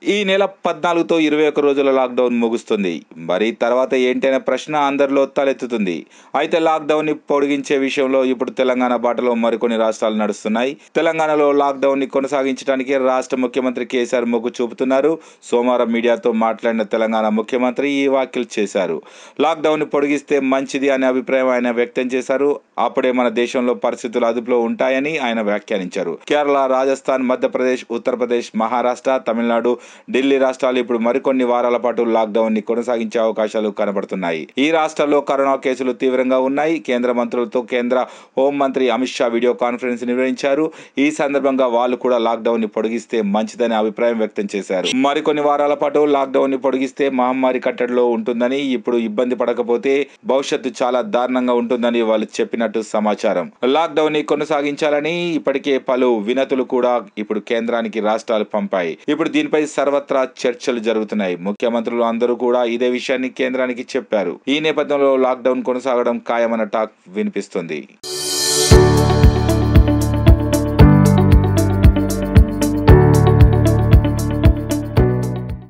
ఈ నెల పద్నాలుగుతో ఇరవై ఒక్క రోజుల లాక్డౌన్ ముగుస్తుంది మరి తర్వాత ఏంటి అనే ప్రశ్న అందరిలో తలెత్తుతుంది అయితే లాక్డౌన్ ని పొడిగించే విషయంలో ఇప్పుడు తెలంగాణ బాటలో మరికొన్ని రాష్ట్రాలు నడుస్తున్నాయి తెలంగాణలో లాక్డౌన్ ని కొనసాగించడానికి రాష్ట్ర ముఖ్యమంత్రి కేసీఆర్ మొగ్గు చూపుతున్నారు సోమవారం మీడియాతో మాట్లాడిన తెలంగాణ ముఖ్యమంత్రి ఈ వ్యాఖ్యలు చేశారు లాక్డౌన్ ని పొడిగిస్తే మంచిది అనే అభిప్రాయం ఆయన వ్యక్తం చేశారు అప్పుడే మన దేశంలో పరిస్థితులు అదుపులో ఉంటాయని ఆయన వ్యాఖ్యానించారు కేరళ రాజస్థాన్ మధ్యప్రదేశ్ ఉత్తరప్రదేశ్ మహారాష్ట్ర తమిళనాడు ఢిల్లీ రాష్ట్రాలు ఇప్పుడు మరికొన్ని వారాల పాటు లాక్డౌన్ ని కొనసాగించే అవకాశాలు కనబడుతున్నాయి ఈ రాష్ట్రాల్లో కరోనా కేసులు తీవ్రంగా ఉన్నాయి కేంద్ర మంత్రులతో కేంద్ర హోంమంత్రి అమిత్ షా వీడియో కాన్ఫరెన్స్ నిర్వహించారు ఈ సందర్భంగా వాళ్ళు కూడా లాక్డౌన్ ని పొడిగిస్తే మంచిదనే అభిప్రాయం వ్యక్తం చేశారు మరికొన్ని వారాల పాటు లాక్డౌన్ ని పొడిగిస్తే మహమ్మారి కట్టడిలో ఉంటుందని ఇప్పుడు ఇబ్బంది పడకపోతే భవిష్యత్తు చాలా దారుణంగా ఉంటుందని వాళ్ళు చెప్పినట్టు సమాచారం లాక్డౌన్ ని కొనసాగించాలని ఇప్పటికే పలు వినతులు కూడా ఇప్పుడు కేంద్రానికి రాష్ట్రాలు పంపాయి ఇప్పుడు దీనిపై సర్వత్రా చర్చలు జరుగుతున్నాయి ముఖ్యమంత్రులు అందరూ కూడా ఇదే విషయాన్ని కేంద్రానికి చెప్పారు ఈ నేపథ్యంలో లాక్డౌన్ కొనసాగడం ఖాయమన్న టాక్ వినిపిస్తుంది